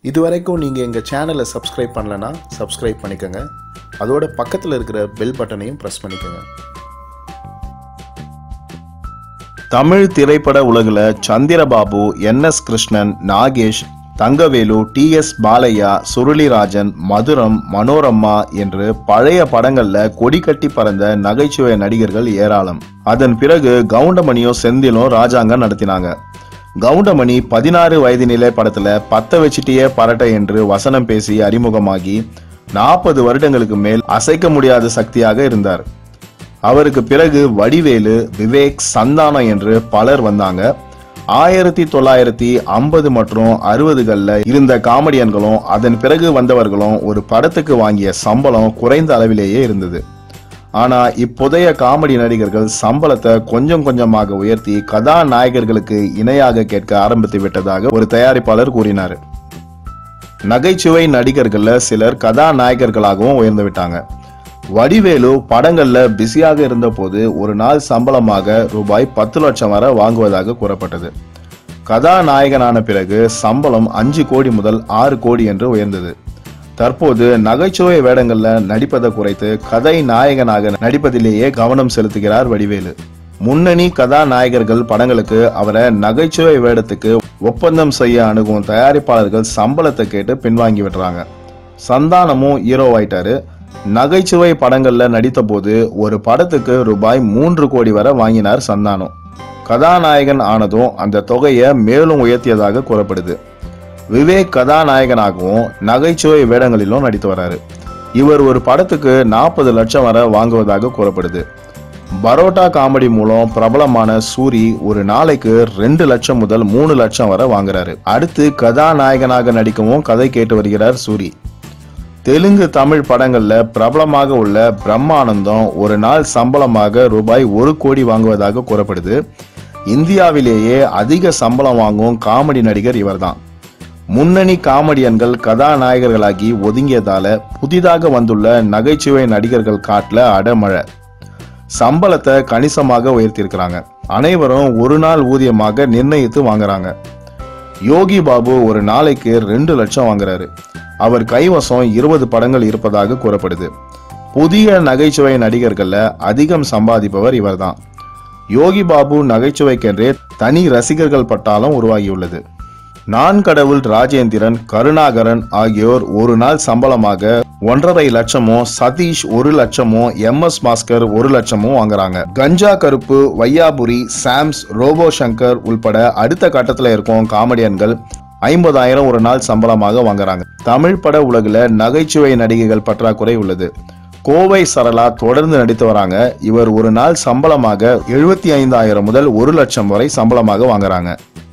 இது வரைக்கும் நீங்கள் எங்கள் சேனலை சப்ஸ்கிரைப் பண்ணலனா சப்ஸ்கிரைப் பண்ணிக்கோங்க அதோட பக்கத்தில் இருக்கிற பெல் பட்டனையும் ப்ரெஸ் பண்ணிக்கோங்க தமிழ் திரைப்பட உலகில் Chandrababu N S Krishnan Nagesh Thangavelu T S Balaiah Surulirajan Madhuram Manorama என்று பழைய படங்கள்ல கொடி கட்டி பறந்த நகைச்சுவை நடிகர்கள் ஏராளம் அதன் பிறகு கவுண்டமணியும் செந்திலும் ராஜாங்கம் நடத்தினாங்க கவுண்டமணி பதினாறு வயது நிலை படத்துல பத்த வச்சிட்டியே பரட்டை என்று வசனம் பேசி அறிமுகமாகி நாற்பது வருடங்களுக்கு மேல் அசைக்க முடியாத சக்தியாக இருந்தார் அவருக்கு பிறகு வடிவேலு விவேக் சந்தானம் என்று பலர் வந்தாங்க ஆயிரத்தி தொள்ளாயிரத்தி ஐம்பது மற்றும் அறுபதுகளில் இருந்த காமெடியன்களும் அதன் பிறகு வந்தவர்களும் ஒரு படத்துக்கு வாங்கிய சம்பளம் குறைந்த அளவிலேயே இருந்தது ஆனா இப்போதைய காமெடி நடிகர்கள் சம்பளத்தை கொஞ்சம் கொஞ்சமாக உயர்த்தி கதாநாயகர்களுக்கு இணையாக கேட்க ஆரம்பித்து விட்டதாக ஒரு தயாரிப்பாளர் கூறினார் நகைச்சுவை நடிகர்கள்ல சிலர் கதாநாயகர்களாகவும் உயர்ந்து விட்டாங்க வடிவேலு படங்கள்ல பிஸியாக இருந்தபோது ஒரு நாள் சம்பளமாக ரூபாய் பத்து லட்சம் வரை வாங்குவதாக கூறப்பட்டது கதாநாயகனான பிறகு சம்பளம் அஞ்சு கோடி முதல் ஆறு கோடி என்று உயர்ந்தது தற்போது நகைச்சுவை வேடங்கள்ல நடிப்பதை குறைத்து கதை நாயகனாக நடிப்பதிலேயே கவனம் செலுத்துகிறார் வடிவேலு முன்னணி கதாநாயகர்கள் படங்களுக்கு அவரை நகைச்சுவை வேடத்துக்கு ஒப்பந்தம் செய்ய அணுகும் தயாரிப்பாளர்கள் சம்பளத்தை கேட்டு பின்வாங்கி விடுறாங்க சந்தானமும் ஹீரோவாயிட்டாரு நகைச்சுவை படங்கள்ல நடித்த போது ஒரு படத்துக்கு ரூபாய் மூன்று கோடி வரை வாங்கினார் சந்தானம் கதாநாயகன் ஆனதும் அந்த தொகையை மேலும் உயர்த்தியதாக கூறப்படுது விவேக் கதாநாயகனாகவும் நகைச்சுவை வேடங்களிலும் நடித்து வராரு இவர் ஒரு படத்துக்கு நாற்பது லட்சம் வரை வாங்குவதாக கூறப்படுது பரோட்டா காமெடி மூலம் பிரபலமான சூரி ஒரு நாளைக்கு ரெண்டு லட்சம் முதல் மூணு லட்சம் வரை வாங்குறாரு அடுத்து கதாநாயகனாக நடிக்கவும் கதை கேட்டு வருகிறார் சூரி தெலுங்கு தமிழ் படங்கள்ல பிரபலமாக உள்ள பிரம்மானந்தம் ஒரு நாள் சம்பளமாக ரூபாய் ஒரு கோடி வாங்குவதாக கூறப்படுது இந்தியாவிலேயே அதிக சம்பளம் வாங்கும் காமெடி நடிகர் இவர்தான் முன்னணி காமெடியன்கள் கதாநாயகர்களாகி ஒதுங்கியதால புதிதாக வந்துள்ள நகைச்சுவை நடிகர்கள் காட்டுல அடமழை சம்பளத்தை கணிசமாக உயர்த்தியிருக்கிறாங்க அனைவரும் ஒரு நாள் ஊதியமாக நிர்ணயித்து வாங்குறாங்க யோகி பாபு ஒரு நாளைக்கு ரெண்டு லட்சம் வாங்குறாரு அவர் கைவசம் இருபது படங்கள் இருப்பதாக கூறப்படுது புதிய நகைச்சுவை நடிகர்கள்ல அதிகம் சம்பாதிப்பவர் இவர்தான் யோகி பாபு நகைச்சுவைக்கென்றே தனி ரசிகர்கள் பட்டாளம் உருவாகியுள்ளது நான் கடவுள் ராஜேந்திரன் கருணாகரன் ஆகியோர் ஒரு நாள் சம்பளமாக ஒன்றரை லட்சமும் சதீஷ் ஒரு லட்சமும் எம் எஸ் பாஸ்கர் ஒரு லட்சமும் வாங்குறாங்க கஞ்சா கருப்பு வையாபுரி சாம்ஸ் ரோபோ சங்கர் உள்பட அடுத்த கட்டத்துல இருக்கும் காமெடியன்கள் ஐம்பதாயிரம் ஒரு நாள் சம்பளமாக வாங்குறாங்க தமிழ் பட உலகில் நகைச்சுவை நடிகைகள் பற்றாக்குறை உள்ளது கோவை சரளா தொடர்ந்து நடித்து வராங்க இவர் ஒரு நாள் சம்பளமாக எழுபத்தி ஐந்தாயிரம் முதல் ஒரு லட்சம் வரை சம்பளமாக வாங்குறாங்க